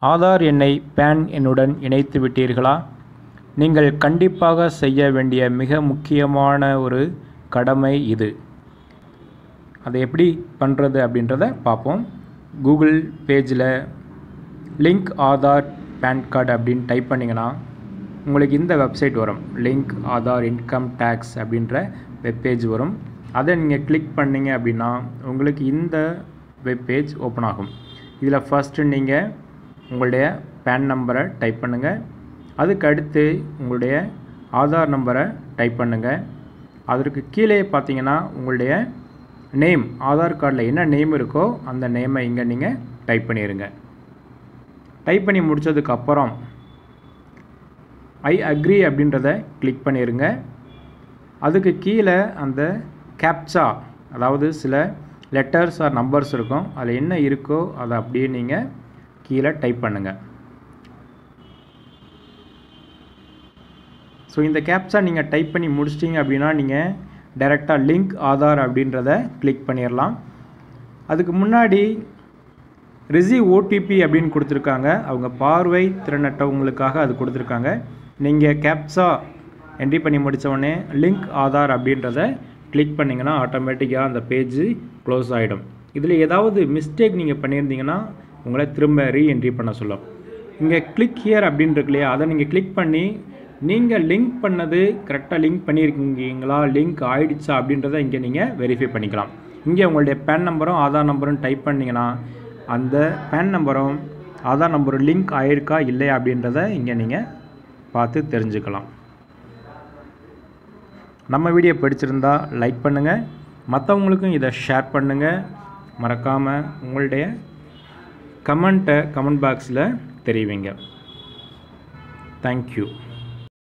ஆதார் எண்ணை பேன் எண்ணுடன் இணைத்து விட்டீர்களா நீங்கள் கண்டிப்பாக செய்ய வேண்டிய மிக முக்கியமான ஒரு கடமை இது அதை எப்படி பண்ணுறது அப்படின்றத பார்ப்போம் கூகுள் பேஜில் லிங்க் ஆதார் பேன் கார்டு அப்படின்னு டைப் பண்ணிங்கன்னா உங்களுக்கு இந்த வெப்சைட் வரும் லிங்க் ஆதார் இன்கம் டேக்ஸ் அப்படின்ற வெப்பேஜ் வரும் அதை நீங்கள் கிளிக் பண்ணீங்க அப்படின்னா உங்களுக்கு இந்த வெப்பேஜ் ஓப்பன் ஆகும் இதில் ஃபஸ்ட்டு நீங்கள் உங்களுடைய பேன் நம்பரை டைப் பண்ணுங்கள் அதுக்கு அடுத்து உங்களுடைய ஆதார் நம்பரை டைப் பண்ணுங்கள் அதற்கு கீழே பார்த்தீங்கன்னா உங்களுடைய நேம் ஆதார் கார்டில் என்ன நேம் இருக்கோ அந்த நேமை இங்கே நீங்கள் டைப் பண்ணிடுங்க டைப் பண்ணி முடித்ததுக்கப்புறம் ஐ அக்ரி அப்படின்றத கிளிக் பண்ணிடுங்க அதுக்கு கீழே அந்த கேப்சா அதாவது சில லெட்டர்ஸ் ஆர் நம்பர்ஸ் இருக்கும் அதில் என்ன இருக்கோ அதை அப்படியே நீங்கள் கீழே டைப் பண்ணுங்கள் ஸோ இந்த கேப்சா நீங்கள் டைப் பண்ணி முடிச்சிட்டிங்க அப்படின்னா நீங்கள் டைரெக்டாக லிங்க் ஆதார் அப்படின்றத கிளிக் பண்ணிடலாம் அதுக்கு முன்னாடி ரிசீவ் ஓடிபி அப்படின்னு கொடுத்துருக்காங்க அவங்க பார்வை திறனற்றவங்களுக்காக அது கொடுத்துருக்காங்க நீங்கள் கேப்சா என்ட்ரி பண்ணி முடித்த உடனே லிங்க் ஆதார் அப்படின்றத கிளிக் பண்ணிங்கன்னா ஆட்டோமேட்டிக்காக அந்த பேஜ் க்ளோஸ் ஆகிடும் இதில் ஏதாவது மிஸ்டேக் நீங்கள் பண்ணியிருந்தீங்கன்னா உங்களை திரும்ப ரீஎன்ட்ரி பண்ண சொல்லும் இங்கே கிளிக் ஹியர் அப்படின்னு இருக்கு இல்லையா அதை நீங்கள் கிளிக் பண்ணி நீங்கள் லிங்க் பண்ணது கரெக்டாக லிங்க் பண்ணியிருக்கீங்களா லிங்க் ஆயிடுச்சா அப்படின்றத இங்கே நீங்கள் வெரிஃபை பண்ணிக்கலாம் இங்கே உங்களுடைய பேன் நம்பரும் ஆதார் நம்பரும் டைப் பண்ணிங்கன்னா அந்த பேன் நம்பரும் ஆதார் நம்பரும் லிங்க் ஆயிருக்கா இல்லையா அப்படின்றத இங்கே நீங்கள் பார்த்து தெரிஞ்சுக்கலாம் நம்ம வீடியோ பிடிச்சிருந்தா லைக் பண்ணுங்கள் மற்றவங்களுக்கும் இதை ஷேர் பண்ணுங்கள் மறக்காமல் உங்களுடைய கமெண்ட்டை கமெண்ட் பாக்ஸில் தெரிவிங்க தேங்க்யூ